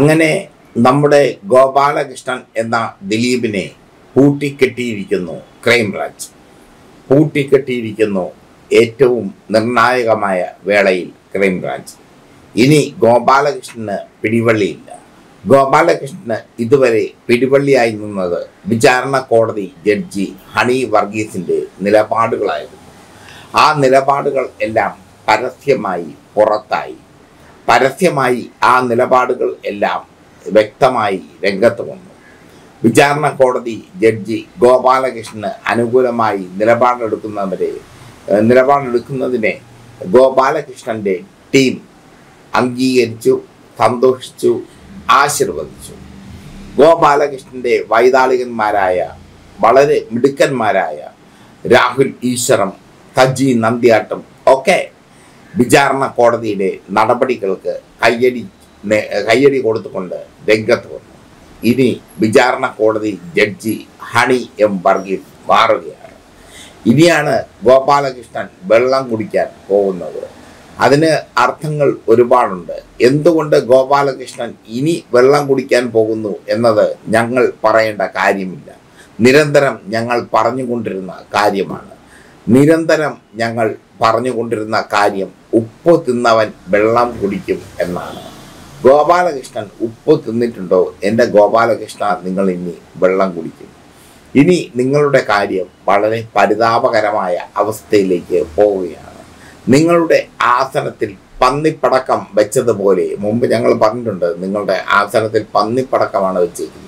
അങ്ങനെ നമ്മുടെ ഗോപാലകൃഷ്ണൻ എന്ന ദിലീപിനെ പൂട്ടിക്കെട്ടിയിരിക്കുന്നു ക്രൈംബ്രാഞ്ച് പൂട്ടിക്കെട്ടിയിരിക്കുന്നു ഏറ്റവും നിർണായകമായ വേളയിൽ ക്രൈംബ്രാഞ്ച് ഇനി ഗോപാലകൃഷ്ണന് പിടിവള്ളിയില്ല ഗോപാലകൃഷ്ണന് ഇതുവരെ പിടിവള്ളിയായി നിന്നത് വിചാരണ കോടതി ജഡ്ജി ഹണി വർഗീസിന്റെ നിലപാടുകളായിരുന്നു ആ നിലപാടുകൾ എല്ലാം പരസ്യമായി പുറത്തായി പരസ്യമായി ആ നിലപാടുകൾ എല്ലാം വ്യക്തമായി രംഗത്ത് വന്നു വിചാരണ കോടതി ജഡ്ജി ഗോപാലകൃഷ്ണന് അനുകൂലമായി നിലപാടെടുക്കുന്നവരെ ഏഹ്, നിലപാടെടുക്കുന്നതിനെ ഗോപാലകൃഷ്ണന്റെ ടീം അംഗീകരിച്ചു സന്തോഷിച്ചു ആശീർവദിച്ചു ഗോപാലകൃഷ്ണന്റെ വൈതാളികന്മാരായ വളരെ മിടുക്കന്മാരായ രാഹുൽ ഈശ്വരം സജി നന്ദിയാട്ടം ഒക്കെ വിചാരണ കോടതിയുടെ നടപടികൾക്ക് കയ്യടി നേ- കയ്യടി കൊടുത്തുകൊണ്ട് രംഗത്ത് വന്നു ഇനി വിചാരണ കോടതി ജഡ്ജി ഹണി എം വർഗീസ് മാറുകയാണ് ഇനിയാണ് ഗോപാലകൃഷ്ണൻ വെള്ളം കുടിക്കാൻ പോകുന്നത് അതിന് അർത്ഥങ്ങൾ ഒരുപാടുണ്ട് എന്തുകൊണ്ട് ഗോപാലകൃഷ്ണൻ ഇനി വെള്ളം കുടിക്കാൻ പോകുന്നു എന്നത് ഞങ്ങൾ പറയേണ്ട കാര്യമില്ല നിരന്തരം ഞങ്ങൾ പറഞ്ഞുകൊണ്ടിരുന്ന കാര്യമാണ് നിരന്തരം ഞങ്ങൾ പറഞ്ഞുകൊണ്ടിരുന്ന കാര്യം ഉപ്പ് തിന്നവൻ വെള്ളം കുടിക്കും എന്നാണ് ഗോപാലകൃഷ്ണൻ ഉപ്പ് തിന്നിട്ടുണ്ടോ എൻ്റെ ഗോപാലകൃഷ്ണ നിങ്ങൾ ഇനി വെള്ളം കുടിക്കും ഇനി നിങ്ങളുടെ കാര്യം വളരെ പരിതാപകരമായ അവസ്ഥയിലേക്ക് പോവുകയാണ് നിങ്ങളുടെ ആസനത്തിൽ പന്നിപ്പടക്കം വെച്ചതുപോലെ മുമ്പ് ഞങ്ങൾ പറഞ്ഞിട്ടുണ്ട് നിങ്ങളുടെ ആസനത്തിൽ പന്നിപ്പടക്കമാണ് വെച്ചിരിക്കുന്നത്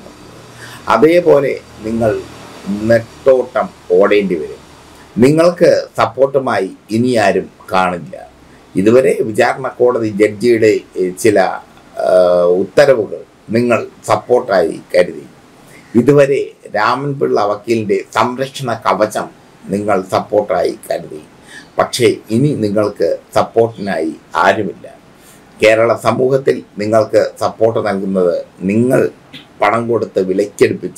അതേപോലെ നിങ്ങൾ നെട്ടോട്ടം ഓടേണ്ടി വരും നിങ്ങൾക്ക് സപ്പോർട്ടുമായി ഇനി ആരും കാണില്ല ഇതുവരെ വിചാരണ കോടതി ജഡ്ജിയുടെ ഏഹ്, ചില ആഹ്, ഉത്തരവുകൾ നിങ്ങൾ സപ്പോർട്ടായി കരുതി ഇതുവരെ രാമൻപിള്ള വക്കീലിൻ്റെ സംരക്ഷണ കവചം നിങ്ങൾ സപ്പോർട്ടായി കരുതി പക്ഷേ ഇനി നിങ്ങൾക്ക് സപ്പോർട്ടിനായി ആരുമില്ല കേരള സമൂഹത്തിൽ നിങ്ങൾക്ക് സപ്പോർട്ട് നൽകുന്നത് നിങ്ങൾ പണം കൊടുത്ത് വിലക്കെടുപ്പിച്ച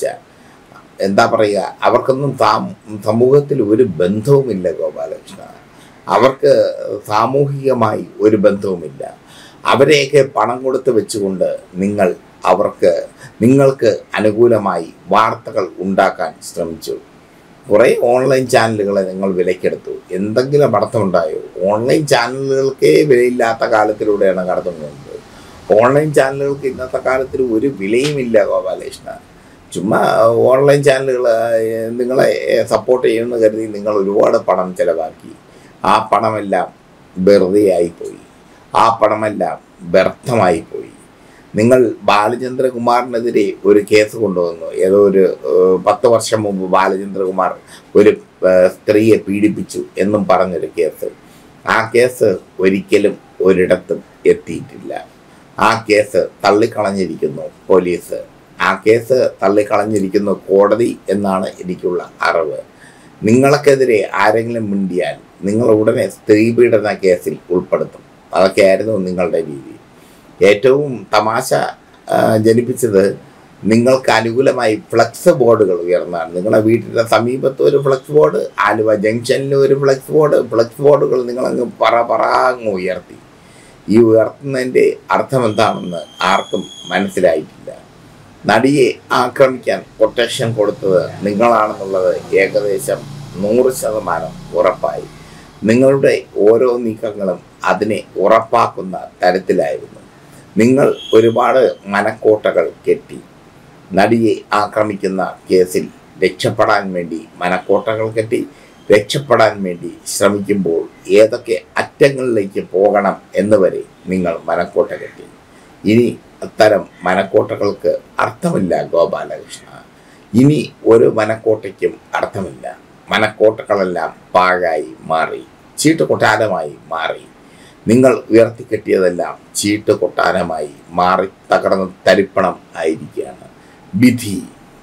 എന്താ പറയുക അവർക്കൊന്നും സാം- സമൂഹത്തിൽ ഒരു ബന്ധവുമില്ല ഗോപാലകൃഷ്ണ അവർക്ക് സാമൂഹികമായി ഒരു ബന്ധവുമില്ല അവരെയൊക്കെ പണം കൊടുത്ത് വെച്ചുകൊണ്ട് നിങ്ങൾ അവർക്ക് നിങ്ങൾക്ക് അനുകൂലമായി വാർത്തകൾ ഉണ്ടാക്കാൻ ശ്രമിച്ചു കുറേ ഓൺലൈൻ ചാനലുകളെ നിങ്ങൾ വിലക്കെടുത്തു എന്തെങ്കിലും അർത്ഥമുണ്ടായോ ഓൺലൈൻ ചാനലുകൾക്കേ വിലയില്ലാത്ത കാലത്തിലൂടെയാണ് കടന്നു പോകുന്നത് ഓൺലൈൻ ചാനലുകൾക്ക് ഇന്നത്തെ കാലത്തിൽ ഒരു വിലയുമില്ല ഗോപാലകൃഷ്ണ ചുമ്മാ ഓൺലൈൻ ചാനലുകൾ നിങ്ങളെ സപ്പോർട്ട് ചെയ്യുമെന്ന് കരുതി നിങ്ങൾ ഒരുപാട് പണം ചിലവാക്കി ആ പണമെല്ലാം വെറുതെ ആയിപ്പോയി ആ പണമെല്ലാം വ്യർത്ഥമായി പോയി നിങ്ങൾ ബാലചന്ദ്രകുമാറിനെതിരെ ഒരു കേസ് കൊണ്ടുവന്നു ഏതോ ഒരു ഏഹ്, പത്ത് വർഷം മുമ്പ് ബാലചന്ദ്രകുമാർ ഒരു ഏഹ്, സ്ത്രീയെ പീഡിപ്പിച്ചു എന്നും പറഞ്ഞൊരു കേസ് ആ കേസ് ഒരിക്കലും ഒരിടത്തും എത്തിയിട്ടില്ല ആ കേസ് തള്ളിക്കളഞ്ഞിരിക്കുന്നു പോലീസ് ആ കേസ് തള്ളിക്കളഞ്ഞിരിക്കുന്നു കോടതി എന്നാണ് എനിക്കുള്ള അറിവ് നിങ്ങൾക്കെതിരെ ആരെങ്കിലും മിണ്ടിയാൽ നിങ്ങൾ ഉടനെ സ്ത്രീപീഡന കേസിൽ ഉൾപ്പെടുത്തും അതൊക്കെയായിരുന്നു നിങ്ങളുടെ രീതി ഏറ്റവും തമാശ ആ, ജനിപ്പിച്ചത് നിങ്ങൾക്ക് അനുകൂലമായി ഫ്ലക്സ് ബോർഡുകൾ ഉയർന്നാണ് നിങ്ങളുടെ വീട്ടിൻ്റെ സമീപത്ത് ഒരു ഫ്ലക്സ് ബോർഡ് ആലുവ ജംഗ്ഷനിൽ ഒരു ഫ്ലക്സ് ബോർഡ് ഫ്ലക്സ് ബോർഡുകൾ നിങ്ങളങ്ങ് പറ പറ അങ്ങ് ഉയർത്തി ഈ ഉയർത്തുന്നതിൻ്റെ അർത്ഥം എന്താണെന്ന് ആർക്കും മനസ്സിലായിട്ടില്ല നടിയെ ആക്രമിക്കാൻ കൊട്ടേഷൻ കൊടുത്തത് നിങ്ങളാണെന്നുള്ളത് ഏകദേശം നൂറ് ശതമാനം ഉറപ്പായി നിങ്ങളുടെ ഓരോ നീക്കങ്ങളും അതിനെ ഉറപ്പാക്കുന്ന തരത്തിലായിരുന്നു നിങ്ങൾ ഒരുപാട് മനക്കോട്ടകൾ കെട്ടി നടിയെ ആക്രമിക്കുന്ന കേസിൽ രക്ഷപ്പെടാൻ വേണ്ടി മനക്കോട്ടകൾ കെട്ടി രക്ഷപ്പെടാൻ വേണ്ടി ശ്രമിക്കുമ്പോൾ ഏതൊക്കെ അറ്റങ്ങളിലേക്ക് പോകണം എന്ന് വരെ നിങ്ങൾ മനക്കോട്ട കെട്ടി ഇനി അത്തരം മനക്കോട്ടകൾക്ക് അർത്ഥമില്ല ഗോപാലകൃഷ്ണ ഇനി ഒരു മനക്കോട്ടയ്ക്കും അർത്ഥമില്ല മനക്കോട്ടകളെല്ലാം പാഴായി മാറി ചീട്ട് കൊട്ടാരമായി മാറി നിങ്ങൾ ഉയർത്തിക്കെട്ടിയതെല്ലാം ചീട്ട് കൊട്ടാരമായി മാറി തകർന്ന് തരിപ്പണം ആയിരിക്കുകയാണ് വിധി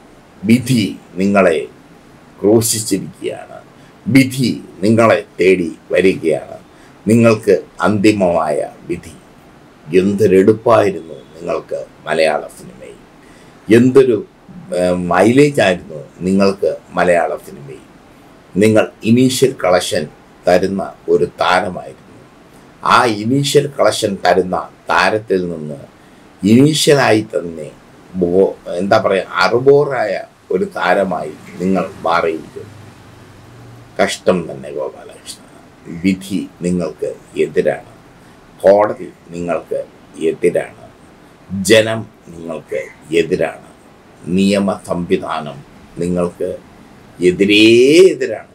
വിധി നിങ്ങളെ ക്രൂശിച്ചിരിക്കുകയാണ് വിധി നിങ്ങളെ തേടി വരികയാണ് നിങ്ങൾക്ക് അന്തിമമായ വിധി എന്തൊരെടുപ്പായിരുന്നു നിങ്ങൾക്ക് മലയാള സിനിമയിൽ എന്തൊരു മൈലേജ് ആയിരുന്നു നിങ്ങൾക്ക് മലയാള സിനിമയിൽ നിങ്ങൾ ഇനീഷ്യൽ കളക്ഷൻ തരുന്ന ഒരു താരമായിരുന്നു ആ ഇനീഷ്യൽ കളക്ഷൻ തരുന്ന താരത്തിൽ നിന്ന് ഇനീഷ്യലായി തന്നെ ബോ- എന്താ പറയുക അറുബോറായ ഒരു താരമായി നിങ്ങൾ മാറിയിരിക്കുന്നു കഷ്ടം തന്നെ ഗോപാലകൃഷ്ണ വിധി നിങ്ങൾക്ക് എതിരാണ് കോടതി നിങ്ങൾക്ക് എതിരാണ് ജനം നിങ്ങൾക്ക് എതിരാണ് നിയമ സംവിധാനം നിങ്ങൾക്ക് എതിരേ എതിരാണ്